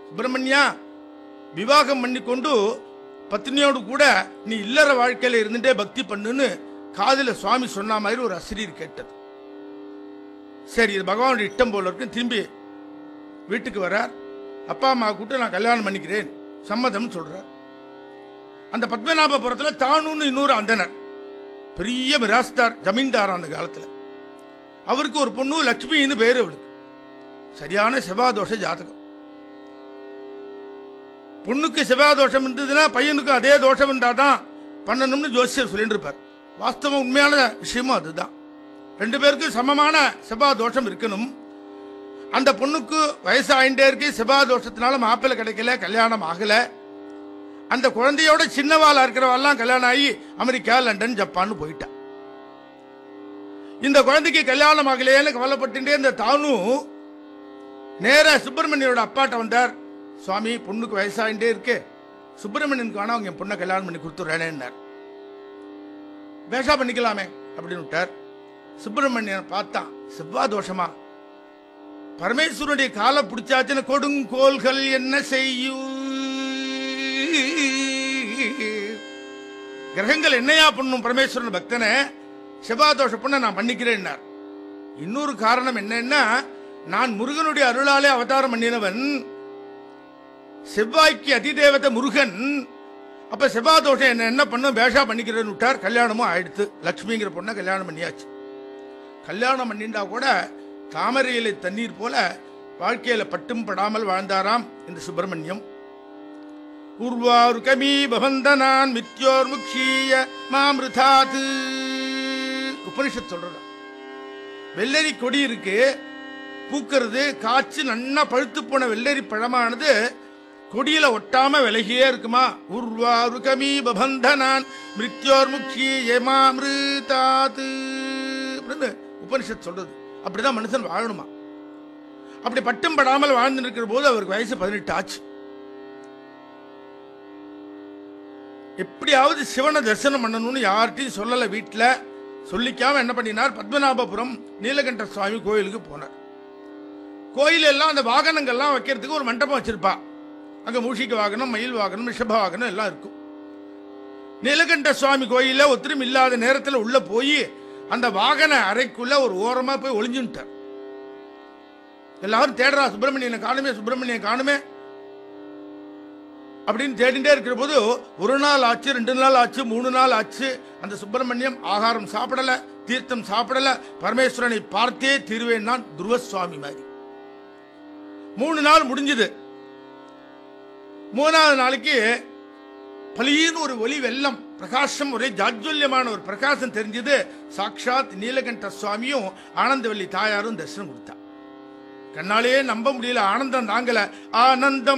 சுப்பிரமணியா விவாகம் பண்ணி கொண்டு பத்னியோடு கூட நீ இல்லற வாழ்க்கையில இருந்துட்டே பக்தி பண்ணுன்னு காதுல சுவாமி சொன்ன மாதிரி ஒரு அசிரியர் கேட்டது சரி இது பகவானுடைய இஷ்டம் போல இருக்கு திரும்பி வீட்டுக்கு வரார் அப்பா அம்மா கூப்பிட்டு நான் கல்யாணம் பண்ணிக்கிறேன் சம்மதம் சொல்றார் அந்த பத்மநாபபுரத்துல தானுன்னு இன்னொரு அந்தனர் பெரிய மிராஸ்தார் ஜமீன்தார் அந்த காலத்துல அவருக்கு ஒரு பொண்ணு லட்சுமின்னு பேரு அவளுக்கு சரியான செவ்வாதோஷ ஜாதகம் பொண்ணுக்கு செவ்வாதோஷம் இருந்ததுன்னா பையனுக்கும் அதே தோஷம் இருந்தாதான் பண்ணணும்னு ஜோசியர் சொல்லிட்டு இருப்பார் வாஸ்தவம் உண்மையான விஷயமும் அதுதான் ரெண்டு பேருக்கும் சமமான செவ்வாய் தோஷம் இருக்கணும் அந்த பொண்ணுக்கு வயசு ஆயிட்டே இருக்கு செவ்வாய் தோஷத்தினால மாப்பிள்ளை கிடைக்கல கல்யாணம் ஆகல அந்த குழந்தையோட சின்னவாளா இருக்கிறவாள்லாம் கல்யாணம் ஆகி அமெரிக்கா லண்டன் ஜப்பான் போயிட்டா இந்த குழந்தைக்கு கல்யாணம் ஆகலையேன்னு கவலைப்பட்டுட்டே இந்த தானும் நேரா சுப்பிரமணியோட அப்பாட்ட வந்தார் சுவாமி பொண்ணுக்கு வயசாயிட்டே இருக்கு சுப்பிரமணியனுக்கு வேணா அவங்க என் பொண்ணை கல்யாணம் பண்ணி கொடுத்துட்றேனேன்னார் பேஷா பண்ணிக்கலாமே அப்படின்னு விட்டார் சுப்பிரமணியன் பார்த்தான் செவ்வாய் தோஷமா பரமேஸ்வரனுடைய காலை பிடிச்சாச்சுன்னு கொடுங்கோல்கள் என்ன செய்யும் கிரகங்கள் என்னையா பண்ணும் பரமேஸ்வரன் பக்தனை செவ்வாய் தோஷ பொண்ணை நான் பண்ணிக்கிறேன்னார் இன்னொரு காரணம் என்னன்னா நான் முருகனுடைய அருளாலே அவதாரம் பண்ணினவன் செவ்வாய்க்கு அதிதேவதை முருகன் அப்ப செவ்வாய் தோஷம் என்ன என்ன பண்ணும் பேஷா பண்ணிக்கிறேன்னு விட்டார் கல்யாணமும் ஆயிடுத்து லட்சுமிங்கிற பொண்ணை கல்யாணம் பண்ணியாச்சு கல்யாணம் பண்ணிண்டா கூட தாமரை இலை தண்ணீர் போல வாழ்க்கையில பட்டும் படாமல் வாழ்ந்தாராம் இந்த சுப்பிரமணியம் உர்வாருகமீ பவந்தனான் மித்யோர் முக்ஷீய மாமிருதாது உபனிஷத் சொல்றது வெள்ளரி கொடி இருக்கு பூக்கிறது காய்ச்சி நன்னா பழுத்து போன வெள்ளரி பழமானது கொடியில ஒட்டாம விலகியே இருக்குமா உர்வாருகமீ பபந்தனான் மிருத்யோர் முக்ஷீய மாமிருதாது அப்படின்னு உபனிஷத் சொல்றது அப்படிதான் மனுஷன் வாழணுமா அப்படி பட்டும் படாமல் வாழ்ந்து இருக்கிற போது அவருக்கு வயசு பதினெட்டு ஆச்சு எப்படியாவது சிவனை தரிசனம் பண்ணணும்னு யார்கிட்டையும் சொல்லல வீட்டுல சொல்லிக்காம என்ன பண்ணினார் பத்மநாபபுரம் நீலகண்ட சுவாமி கோயிலுக்கு போனார் கோயில் எல்லாம் அந்த வாகனங்கள்லாம் வைக்கிறதுக்கு ஒரு மண்டபம் வச்சிருப்பா அங்க மூஷிக வாகனம் மயில் வாகனம் ரிஷப வாகனம் எல்லாம் இருக்கும் நீலகண்ட சுவாமி கோயில ஒத்திரும் இல்லாத நேரத்தில் உள்ள போய் அந்த வாகன அறைக்குள்ள ஒரு ஓரமா போய் ஒளிஞ்சுட்டார் எல்லாரும் தேடுறா சுப்பிரமணியனை காணுமே சுப்பிரமணியன் காணுமே அப்படின்னு தேடிட்டே இருக்கிற போது ஒரு நாள் ஆச்சு ரெண்டு நாள் ஆச்சு மூணு நாள் ஆச்சு அந்த சுப்பிரமணியம் ஆகாரம் சாப்பிடல தீர்த்தம் சாப்பிடல பரமேஸ்வரனை பார்த்தே தீர்வேன் நான் துருவசுவாமி மாதிரி மூணு நாள் முடிஞ்சது மூணாவது நாளைக்கு பலின்னு ஒரு ஒளி வெள்ளம் பிரகாசம் ஒரே ஜாஜ்வல்யமான ஒரு பிரகாசம் தெரிஞ்சது சாக்ஷாத் நீலகண்ட சுவாமியும் ஆனந்தவல்லி தாயாரும் தரிசனம் கொடுத்தா கண்ணாலேயே நம்ப முடியல ஆனந்தம் தாங்கல ஆனந்தம்